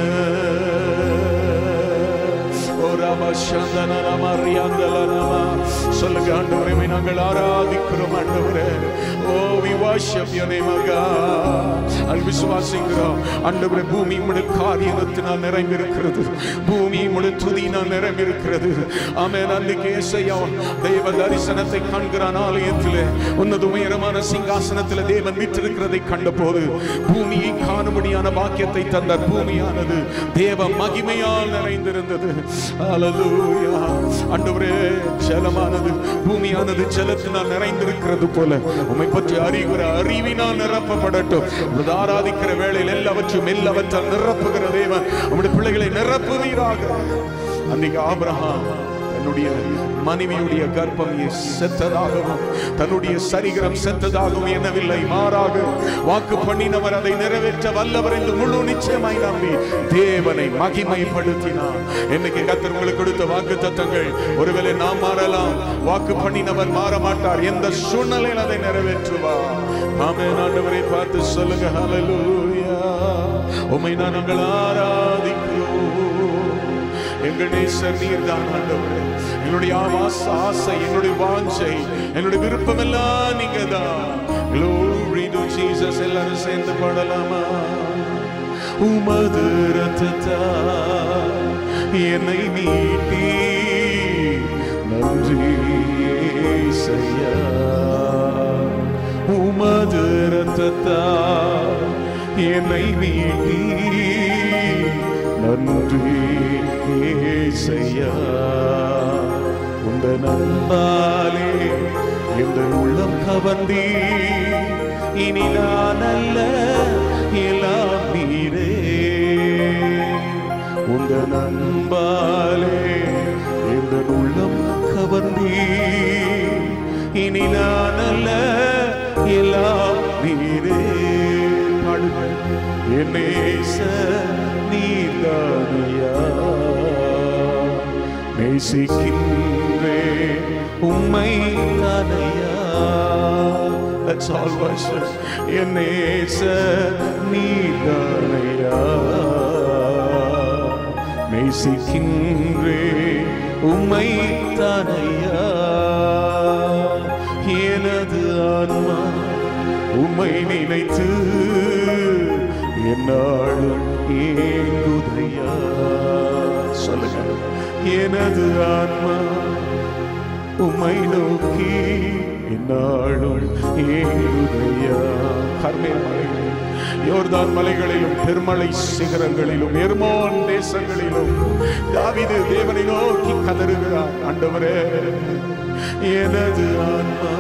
ஓ ராமா சந்தன ராமா ரியாந்தல ராமா சொல்லுங்க ஆண்டவரே உம்மை நாங்கள் ஆராதிக்கிறோம் ஆண்டவரே ஓ we worship your name of God அல் விசுவாசிக்கிறோம் ஆண்டவரே பூமி உம்முடைய காரியத்தினால் நிறைந்திருக்கிறது பூமி உம்முடைய துதியினால் நிறைந்திருக்கிறது ஆமென் அன்றைக்கு ஏசையா தேவ தரிசனத்தை காண்கிறான் ஆலயத்திலே உன்னத உயரமான சிங்காசனத்தில் தேவன் வீற்றிருக்கிறதை கண்டபோது பூமியை காணும்படியான பாக்கியத்தை தந்தார் பூமியானது தேவ மகிமையால் நிறைந்திருந்தது ஹalleluya ஆண்டவரே ஜலமானது பூமியானது ஜலத்தினால் நிறைந்திருக்கிறது போல உம்மை பற்றி அறிகிற அறிவினால் நிரப்பப்படட்டும் உமது ஆராதிக்கிற வேளையில் எல்லாவற்றும் எல்லாவற்றால் நிரப்புகிற தேவன் உம்முடைய பிள்ளைகளை நிரப்புவீராக அன்னைக்கு ஆபிரகாம் தன்னுடைய மனைவியுடைய கர்ப்பம் செத்ததாகவும் தன்னுடைய சரீரம் செத்ததாகவும் எண்ணவில்லை மாறாக வாக்கு பண்ணினவர் அதை நிறைவேற்ற வல்லவர் என்று முழு நிச்சயமாய் நம்பி தேவனை மகிமைப்படுத்தினார் இன்னைக்கு கத்தர் உங்களுக்கு கொடுத்த வாக்கு தத்தங்கள் ஒருவேளை நாம் மாறலாம் வாக்கு பண்ணினவர் மாற மாட்டார் எந்த சூழ்நிலையில் அதை நிறைவேற்றுவார் ஆமே ஆண்டவரை பார்த்து சொல்லுங்க ஹalleluya உம்மை நான் நாங்கள் ஆராதிக்கிறோம் எங்கள் நேசர் நீர் தான் ஆண்டவரே என்னுடைய ஆவாச ஆசை என்னுடைய வாஞ்சை என்னுடைய விருப்பம் எல்லாம் நீங்க தான் Glory to Jesus எல்லாரும் சேர்ந்து பாடலாமா உமது ரத்தத்தா என்னை மீட்டி நன்றி செய்யா உமது ரத்தத்தா என்னை மீட்டி நன்றி ஏசையா உந்த நண்பாலே எந்த உள்ளம் கவர்ந்தீ இனி நான் அல்ல எல்லாம் நீரே உந்த நண்பாலே எந்த உள்ளம் கவர்ந்தீ இனி நான் அல்ல எல்லாம் நீரே பாடுங்க என் நேச நீர்தானியா நேசிக்கின்றே உம்மை தானையா That's all worship. என் நேச நீர்தானையா நேசிக்கின்றே உம்மை தானையா எனது ஆன்மா உம்மை நினைத்து என்னாலும் ஏங்குதையா சொல்லுங்க எனது ஆன்மா உம்மை நோக்கி என்னாலும் ஏங்குதையா கர்மேல் மலைகளில் யோர்தான் மலைகளிலும் பெருமலை சிகரங்களிலும் எர்மோன் தேசங்களிலும் தாவீது தேவனை நோக்கி கதறுகிறார் ஆண்டவரே எனது ஆன்மா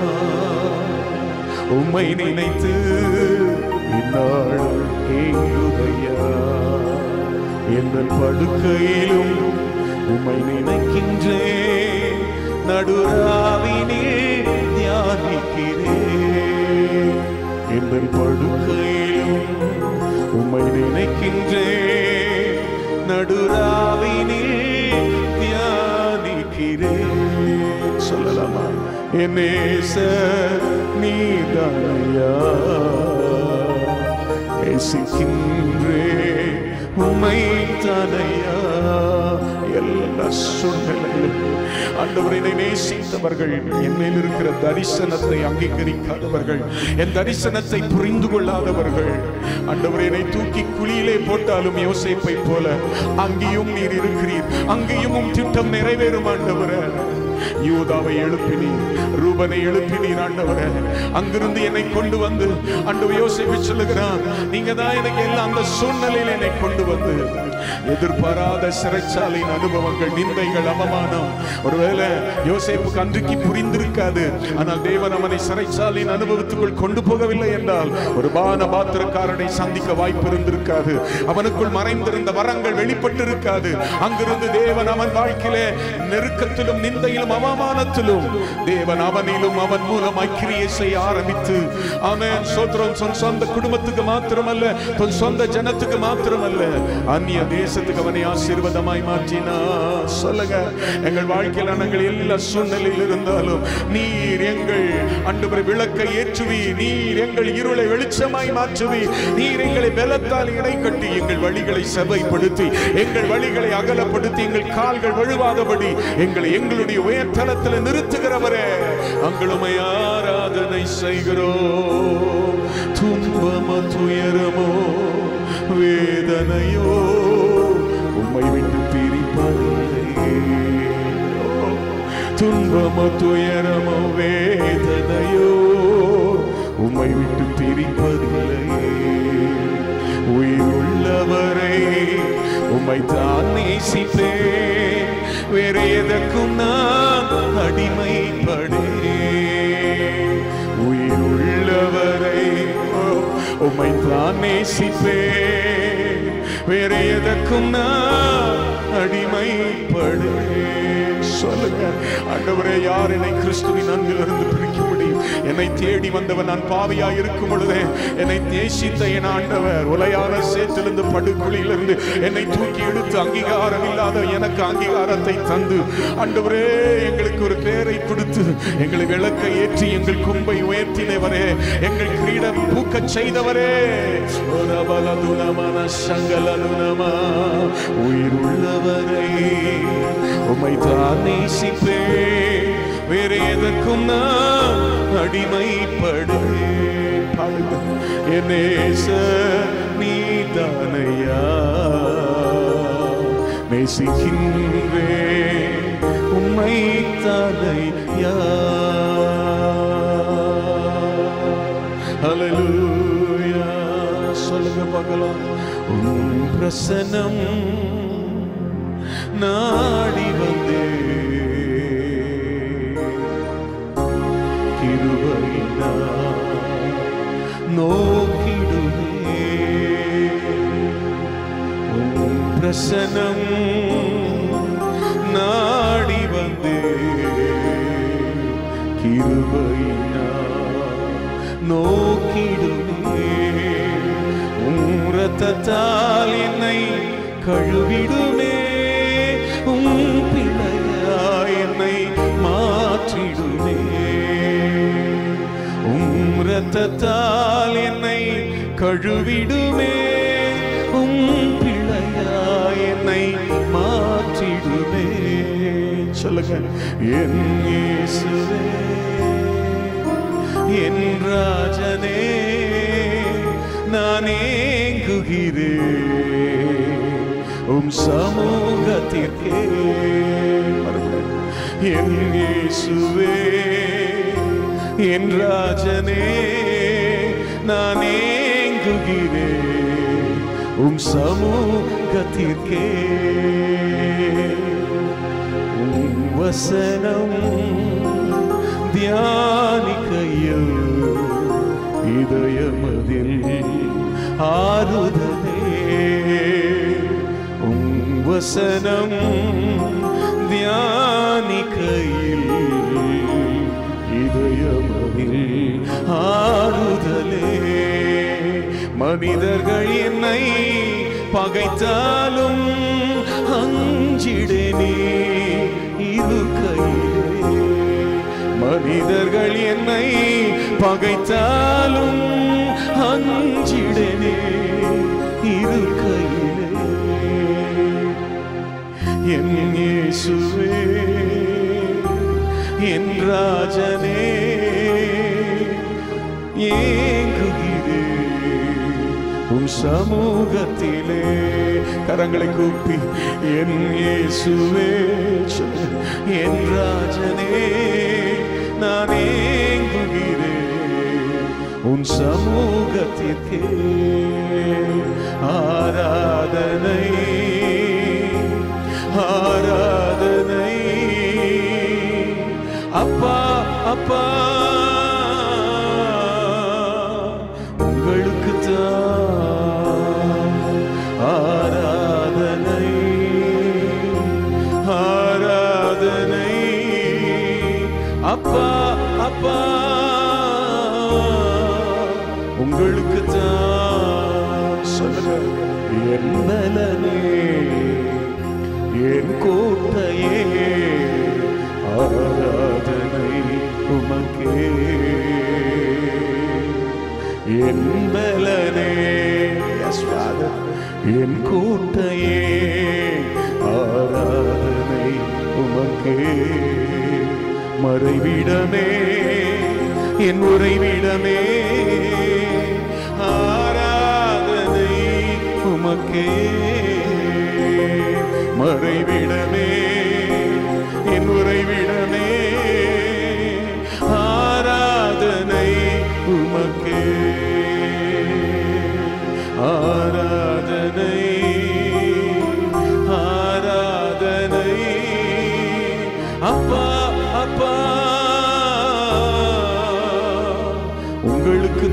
உம்மை நினைத்து இந்நாளும் ஏங்குதையா எந்த படுக்கையிலும் உம்மை நினைக்கின்றேன் நடுராவினில் தியானிக்கிறேன் எந்த படுக்கையிலும் உம்மை நினைக்கின்றேன் நடுராவினில் தியானிக்கிறேன் சொல்லலாமா என் நேச நீதானையா நேசிக்கின்றே உம்மை தானையா எல்லா சூழ்நிலையிலும் ஆண்டவரை நேசித்தவர்கள் என் மேல் இருக்கிற தரிசனத்தை அங்கீகரிக்காதவர்கள் என் தரிசனத்தை புரிந்து கொள்ளாதவர்கள் ஆண்டவரை என்னை தூக்கி குழியிலே போட்டாலும் யோசேப்பை போல அங்கேயும் நீர் இருக்கிறீர் அங்கேயும் உம் திட்டம் நிறைவேறும் ஆண்டவரே யூதாவை எழுப்பினீர் ரூபனை எழுப்பினீர் ஆண்டவரே அங்கிருந்து என்னை கொண்டு வந்து அண்டு யோசிப்பு சொல்லுகிறான் நீங்க தான் எனக்கு எல்லாம் அந்த சூழ்நிலையில் என்னை கொண்டு வந்து எதிர்பாராத சிறைச்சாலையின் அனுபவங்கள் நிந்தைகள் அவமானம் ஒருவேளை யோசேப்புக்கு அன்றைக்கு புரிந்திருக்காது ஆனால் தேவன் அவனை சிறைச்சாலையின் அனுபவத்துக்குள் கொண்டு போகவில்லை என்றால் ஒரு பான பாத்திரக்காரனை சந்திக்க வாய்ப்பு இருந்திருக்காது அவனுக்குள் மறைந்திருந்த வரங்கள் வெளிப்பட்டிருக்காது அங்கிருந்து தேவன் அவன் வாழ்க்கையிலே நெருக்கத்திலும் நிந்தையிலும் அவமானத்திலும் தேவன் அவனிலும் அவன் மூலமாய் கிரியை செய்ய ஆரம்பித்து அவன் சோத்திரம் சொன் சொந்த குடும்பத்துக்கு மாத்திரமல்ல தன் சொந்த ஜனத்துக்கு மாத்திரமல்ல அந்நிய தேசத்துக்கு அவனை ஆசீர்வாதமாய் மாற்றினா சொல்லுங்க எங்கள் வாழ்க்கையில நாங்கள் எல்லா சூழ்நிலையில் இருந்தாலும் நீர் எங்கள் அன்று விளக்கை ஏற்றுவி நீர் எங்கள் இருளை வெளிச்சமாய் மாற்றுவி நீர் எங்களை பலத்தால் இடை கட்டி எங்கள் வழிகளை செவைப்படுத்தி எங்கள் வழிகளை அகலப்படுத்தி எங்கள் கால்கள் வழுவாதபடி எங்களை எங்களுடைய உயர்தலத்தில் நிறுத்துகிறவரே அங்களுமை ஆராதனை செய்கிறோம் துன்பமோ துயரமோ வேதனையோ உம்மை விட்டு பிரிப்பதில்லை துன்பமோ துயரமோ வேதனையோ உம்மை விட்டு பிரிப்பதில்லை உயிர் உள்ளவரை உம்மை தான் நேசிப்பேன் வேற எதற்கும் நான் அடிமைப்படேன் உயிர் உள்ளவரை ஓ, உம்மை தான் நேசிப்பேன் வேற எதற்கும் நான் அடிமைப்படுவேன் சொல்லுங்க ஆண்டவரே யார் என்னை கிறிஸ்துவின் அன்பிலிருந்து பிரிக்க முடியும் என்னை தேடி வந்தவன் நான் பாவியா இருக்கும் பொழுதே என்னை நேசித்த என் ஆண்டவர் உலையான சேற்றிலிருந்து படுகுழியிலிருந்து என்னை தூக்கி எடுத்து அங்கீகாரம் இல்லாத எனக்கு அங்கீகாரத்தை தந்து ஆண்டவரே எங்களுக்கு ஒரு பேரை கொடுத்து எங்களை விளக்கை ஏற்றி எங்கள் கும்பை உயர்த்தினவரே எங்கள் கிரீடம் பூக்கச் செய்தவரே ஒரபலதுனமன சங்கலதுனமா உயிர் உள்ளவரை உம்மை தான் நேசிப்பேன் வேற எதற்கும் நான் அடிமைப்படுவேன் பாடுங்க என் நேச நீதானையா நேசிக்கின்றேன் உம்மை தானையா ஹalleluya சொல்லுங்க பார்க்கலாம் உம் பிரசனம் நாடி வந்தே கிருபையினா நோக்கிடுவே உம் பிரசனம் நாடி வந்தே கிருபையினா நோக்கிடுவே உம் ரத்தத்தால் என்னை கழுவிடுமே உம் பிள்ளையா என்னை மாற்றிடுமே உம் ரத்தத்தால் என்னை கழுவிடுமே உம் பிள்ளையா என்னை மாற்றிடுமே சொல்லுங்க என் இயேசுவே என் ராஜனே நான் ஏங்குகிறேன் உம் சமூகத்திற்கே என் இயேசுவே என் ராஜனே நான் ஏங்குகிறேன் உம் சமூகத்திற்கே உம் வசனம் தியானிக்கையில் இதயமதில் ஆறுதலே உம் வசனம் தியானிக்கையில் இதயமதில் ஆறுதலே மனிதர்கள் என்னை பகைத்தாலும் அஞ்சிடனே இருக்கையிலே மனிதர்கள் என்னை பகைத்தாலும் அஞ்சிடனே இருக்கையிலே என் இயேசுவே என் ராஜனே ஏங்குகிறேன் உன் சமூகத்திலே கரங்களை கூப்பி என் இயேசுவே சொல்லு. என் ராஜனே நான் ஏங்குகிறேன் உன் சமூகத்திற்கே ஆராதனை ஆராதனை அப்பா அப்பா உங்களுக்கு ஆராதனை ஆராதனை அப்பா அப்பா உங்களுக்கு தான் சொல்லுங்க என் பலனே என் கோட்டையே ஆராதனை உமக்கே என் பலனே எஸ் ஃபாதர் என் கோட்டையே ஆராதனை உமக்கே மறைவிடமே என் உறைவிடமே ஆராதனை உமக்கே மறைவிடமே என் உறைவிடமே ஆராதனை உமக்கே ஆராதனை ஆராதனை அப்பா அப்பா உங்களுக்கு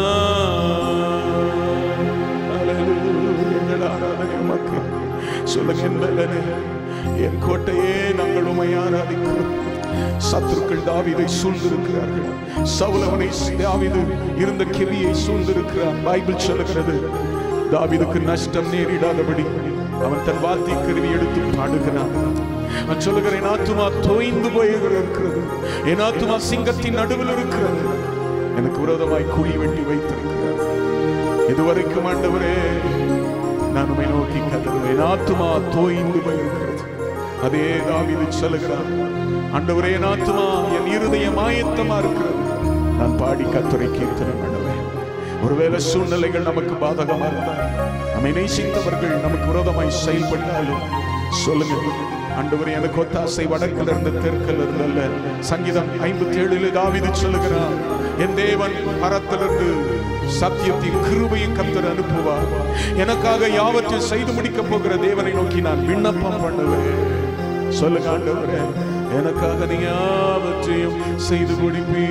எங்கள் ஆராதனை உமக்கு சொல்லுங்க என் பலனே, என் கோட்டையே நாங்கள் உமை ஆராதிக்கிறோம் சத்துருக்கள் தாவீதை சூழ்ந்திருக்கிறார்கள் சவுலவனை தாவீது இருந்த கிரியை சூழ்ந்திருக்கிறான் பைபிள் சொல்லுகிறது தாவீதுக்கு நஷ்டம் நேரிடாதபடி அவன் தன் வார்த்தை கருவி எடுத்து பாடுகிறான் அவன் சொல்லுகிற என் ஆத்துமா தோய்ந்து போய் இருக்கிறது என் ஆத்துமா சிங்கத்தின் நடுவில் இருக்கிறது எனக்கு விரோதமாய் குழி வெட்டி வைத்திருக்கிறார் இதுவரைக்கும் ஆண்டவரே நான் உம்மை நோக்கி கதறுவேன் ஆத்துமா தோய்ந்து போயிருக்கிறது அதே தாவீது சொல்லுகிறார் ஆண்டவரே என் ஆத்துமா என் இருதயம் ஆயத்தமா இருக்கிறது நான் பாடி கத்துரை கீர்த்தனை பண்ணுவேன் ஒருவேளை சூழ்நிலைகள் நமக்கு பாதகமா இருந்தால் நம்மை நேசித்தவர்கள் நமக்கு விரோதமாய் செயல்பட்டாலும் சொல்லுங்க ஆண்டவரே எனக்கு ஒத்தாசை வடக்கில் இருந்து தெற்கில் இருந்து அல்ல சங்கீதம் ஐம்பத்தி ஏழுல தாவிது சொல்லுகிறார் என் தேவன் பரத்திலிருந்து சத்தியத்தையும் கிருபையும் கர்த்தர் அனுப்புவார் எனக்காக யாவற்றையும் செய்து முடிக்க போகிற தேவனை நோக்கி நான் விண்ணப்பம் பண்ணுவேன் சொல்லுங்க ஆண்டவரே எனக்காக நீ யாவற்றையும் செய்து முடிப்பீ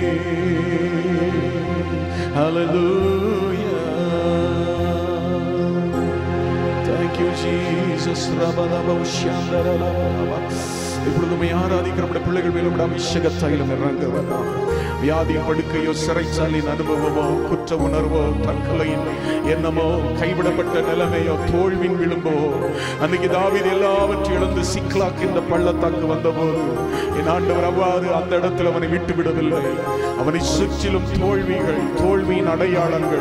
Hallelujah. Thank you, Jesus. ரபரபௌஷ்யந்தரலபரப. இப்பொழுது உம்மை ஆராதிக்கிற நம்முடைய பிள்ளைகள் மேலும் நம்முடைய அபிஷேக தைலம் இறங்க வேண்டாம் வியாதியின் படுக்கையோ சிறைச்சாலின் அனுபவமோ குற்ற உணர்வோ தற்கொலையின் எண்ணமோ கைவிடப்பட்ட நிலைமையோ தோல்வின் விழும்போ அன்னைக்கு தாவீது எல்லாவற்றையும் இழந்து சிக்லாக் இந்த பள்ளத்தாக்கு வந்தபோது என் ஆண்டவர் அவ்வாறு அந்த இடத்தில் அவனை விட்டு விடவில்லை அவனை சுற்றிலும் தோல்விகள் தோல்வியின் அடையாளங்கள்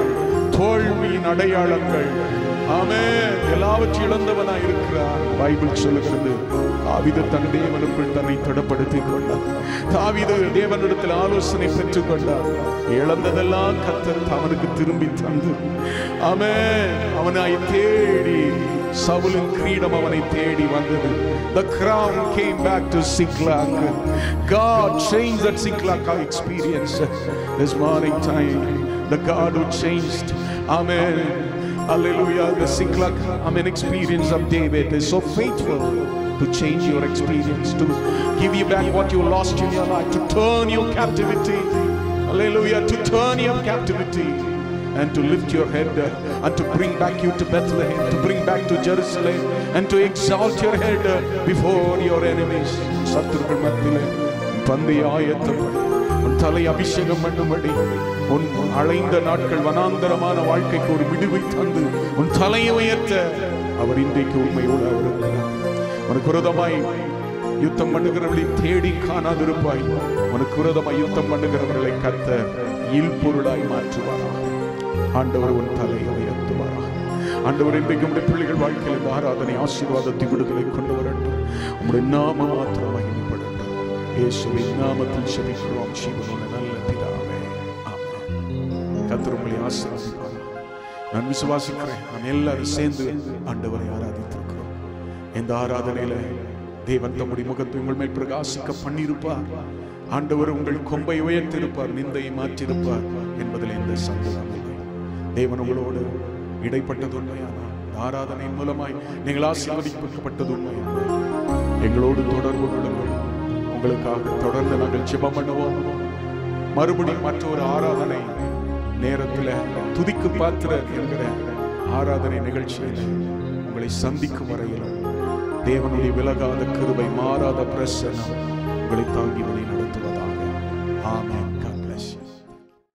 தோல்வியின் அடையாளங்கள் ஆமென் எல்லாவற்றையும் இழந்தவனாய் இருக்கிறார் பைபிள் சொல்லுகிறது தாவீது தன் தேவனுக்குள் தன்னை திடப்படுத்திக் கொண்டார் தாவீது தேவனிடத்தில் ஆலோசனை பெற்றுக் கொண்டார் இழந்ததெல்லாம் கத்தர் அவனுக்கு திரும்பி தந்து ஆமென் அவனாய் தேடி சவுலின் கிரீடம் அவனை தேடி வந்தது the crown came back to Siklag God changed that Siklag experience this morning time the God who changed amen hallelujah the Siklag amen experience of David is so faithful to change your experience to give you back what you lost in your life to turn your captivity hallelujah to turn your captivity and to lift your head uh, and to bring back you to Bethlehem, to bring back to Jerusalem, and to exalt your head uh, before your enemies. சத்துருக்கள் மத்தியிலே உன் தந்தை ஆயத்தப்படி உன் தலை அபிஷேகம் பண்ணும்படி உன் அழைந்த நாட்கள் வனாந்தரமான வாழ்க்கைக்கு ஒரு விடுவை தந்து உன் தலையை உயர்த்த அவர் இன்றைக்கு உண்மையோடு அவர் இருக்கிறார் உனக்கு விரோதமாய் யுத்தம் பண்ணுகிறவர்களை தேடி காணாதிருப்பாய் உனக்கு விரோதமாய் யுத்தம் பண்ணுகிறவர்களை கத்த இல்பொருளாய் மாற்றுவாராக ஆண்டவர் உன் தலையை உயர்த்துவாராக ஆண்டவர் இன்றைக்கு உடைய பிள்ளைகள் வாழ்க்கையில் இந்த ஆராதனை ஆசீர்வாதத்தை விடுதலை கொண்டு வரட்டும் உங்களுடைய நாம மாத்திரம் மகிமைப்படட்டும் இயேசுவின் நாமத்தில் செபிக்கிறோம் ஜீவனோட நல்ல பிதாவே ஆமென் கர்த்தர் உங்களை ஆசீர்வதிப்பார் நான் விசுவாசிக்கிறேன் நாம் எல்லாரும் சேர்ந்து ஆண்டவரை ஆராதித்திருக்கிறோம் இந்த ஆராதனையில தேவன் தம்முடைய முகத்தை உங்கள் மேல் பிரகாசிக்க பண்ணியிருப்பார் ஆண்டவர் உங்கள் கொம்பை உயர்த்திருப்பார் நிந்தையை மாற்றியிருப்பார் என்பதில் எந்த சந்தேகம் இல்லை தேவன் உங்களோடு இடைப்பட்டது உண்மையானால் இந்த ஆராதனையின் மூலமாய் நீங்கள் ஆசீர்வதிக்கப்பட்டது உண்மையானால் எங்களோடு தொடர்பு கொள்ளுங்கள் உங்களுக்காக தொடர்ந்து நாங்கள் ஜெபம் பண்ணுவோம் மறுபடியும் மற்றொரு ஆராதனை நேரத்தில் துதிக்கு பாத்திரர் என்கிற ஆராதனை நிகழ்ச்சியில் உங்களை சந்திக்கும் வரையிலும் தேவனுடைய விலகாத கிருபை மாறாத பிரசன்னம் உங்களை தாங்கி வழி நடத்துவதாக ஆமென்